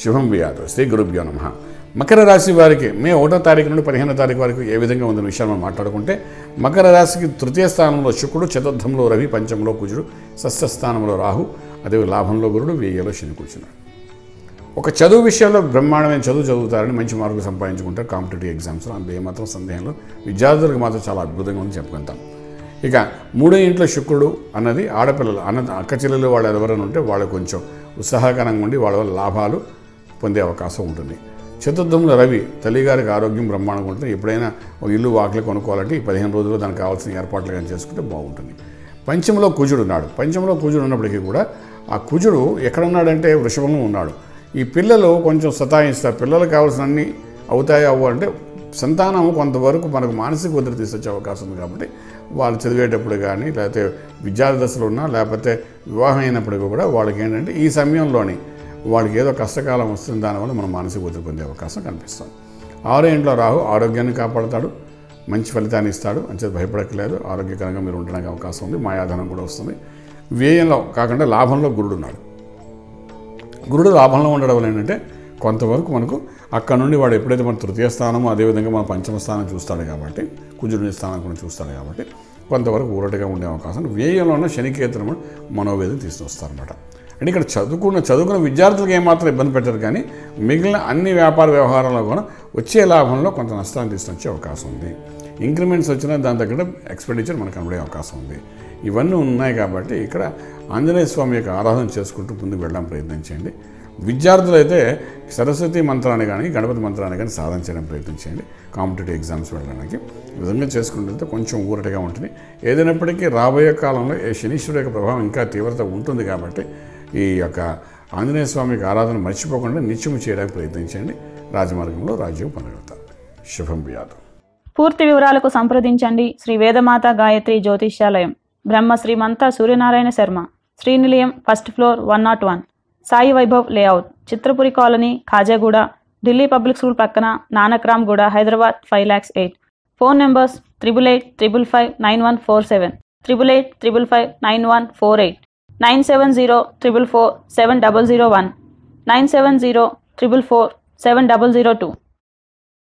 శుభం వ్యాధు శ్రీ గురుభ్యో నమ మకర రాశి వారికి మే ఒకటో తారీఖు నుండి పదిహేనో తారీఖు వరకు ఏ విధంగా ఉందన్న విషయాన్ని మనం మాట్లాడుకుంటే మకర రాశికి తృతీయ స్థానంలో శుక్రుడు చతుర్థంలో రవి పంచంలో కుజుడు షష్ఠ స్థానంలో రాహు అదే లాభంలో గురుడు వ్యయంలో శని కూర్చున్నాడు ఒక చదువు విషయంలో బ్రహ్మాండమైన చదువు చదువుతారని మంచి మార్కులు సంపాదించుకుంటారు కాంపిటేటివ్ ఎగ్జామ్స్లో అందులో ఏమాత్రం సందేహంలో విద్యార్థులకు మాత్రం చాలా అద్భుతంగా ఉందని చెప్పుకుంటాం ఇక మూడో ఇంట్లో శుక్రుడు అన్నది ఆడపిల్లలు అన్న అక్క చెల్లెలు వాళ్ళు ఎవరైనా ఉంటే వాళ్ళు కొంచెం ఉత్సాహకరంగా ఉండి వాళ్ళ వల్ల లాభాలు పొందే అవకాశం ఉంటుంది చతుర్థంలో రవి తల్లిగారికి ఆరోగ్యం బ్రహ్మాండంగా ఉంటుంది ఎప్పుడైనా ఒక ఇల్లు వాకిలి కొనుక్కోవాలంటే ఈ పదిహేను రోజుల్లో దానికి కావాల్సిన ఏర్పాట్లు కానీ చేసుకుంటే బాగుంటుంది పంచంలో కుజుడు ఉన్నాడు పంచంలో కుజుడు ఉన్నప్పటికీ కూడా ఆ కుజుడు ఎక్కడున్నాడంటే వృషభంలో ఉన్నాడు ఈ పిల్లలు కొంచెం సతాయిస్తారు పిల్లలకు కావాల్సిన అన్ని అవుతాయి అవ్వు అంటే సంతానం కొంతవరకు మనకు మానసిక ఒత్తిడి తీసుకొచ్చే అవకాశం ఉంది కాబట్టి వాళ్ళు చదివేటప్పుడు కానీ లేకపోతే విద్యార్థి దశలో ఉన్నా లేకపోతే వివాహం అయినప్పటికీ కూడా వాళ్ళకి ఏంటంటే ఈ సమయంలోని వాళ్ళకి ఏదో కష్టకాలం వస్తుంది దానివల్ల మనం మానసిక ఒత్తిడి పొందే అవకాశం కనిపిస్తుంది ఆరో ఇంట్లో రాహు ఆరోగ్యాన్ని కాపాడతాడు మంచి ఫలితాన్ని ఇస్తాడు అంచేది భయపడక్కలేదు ఆరోగ్యకరంగా మీరు ఉండడానికి అవకాశం ఉంది మాయాధనం కూడా వస్తుంది వ్యయంలో కాకుండా లాభంలో గురుడు ఉన్నాడు గురుడు లాభంలో ఉండడం వల్ల ఏంటంటే కొంతవరకు మనకు అక్కడ నుండి వాడు ఎప్పుడైతే మన తృతీయ స్థానమో అదేవిధంగా మన పంచమ స్థానం చూస్తాడు కాబట్టి కుజుడిని స్థానం కూడా చూస్తాడు కాబట్టి కొంతవరకు ఊరటగా ఉండే అవకాశం వ్యయంలో ఉన్న శనికేతనం మనోవేదన తీసుకొస్తారనమాట అంటే ఇక్కడ చదువుకున్న చదువుకున్న విద్యార్థులకు ఏమాత్రం ఇబ్బంది పెట్టరు కానీ మిగిలిన అన్ని వ్యాపార వ్యవహారాల్లో కూడా వచ్చే లాభంలో కొంత నష్టాన్ని తీసుకొచ్చే అవకాశం ఉంది ఇంక్రిమెంట్స్ వచ్చినా దాని తగ్గట్టు ఎక్స్పెండిచర్ మనకు కనబడే అవకాశం ఉంది ఇవన్నీ ఉన్నాయి కాబట్టి ఇక్కడ ఆంజనేయ స్వామి యొక్క ఆరాధన చేసుకుంటూ ముందుకు వెళ్ళడం ప్రయత్నించండి విద్యార్థులు అయితే సరస్వతి మంత్రాన్ని కానీ గణపతి మంత్రాన్ని కానీ సాధన చేయడం ప్రయత్నించండి కాంపిటేటివ్ ఎగ్జామ్స్ వెళ్ళడానికి ఈ విధంగా చేసుకుంటే కొంచెం ఊరటగా ఉంటుంది ఏదైనప్పటికీ రాబోయే కాలంలో ఈ శనీశ్వరుడు యొక్క ప్రభావం ఇంకా తీవ్రత ఉంటుంది కాబట్టి ఈ యొక్క ఆంజనేయ స్వామికి ఆరాధన మర్చిపోకుండా నిత్యము చేయడానికి ప్రయత్నించండి రాజమార్గంలో రాజ్యం పొందగలుగుతారు శుభం వ్యాధం పూర్తి వివరాలకు సంప్రదించండి శ్రీ వేదమాత గాయత్రి జ్యోతిష్యాలయం Brahma Srimantha Suryanarayana Sharma Srinilayam first floor one not one Sai Vaibhav layout Chitrapuri colony Khajaguda Delhi public school పక్కన Nanakramguda Hyderabad five lakhs eight phone numbers triple eight triple five nine one four seven triple eight triple five nine one four eight nine seven zero triple four seven double zero one nine seven zero triple four seven double zero two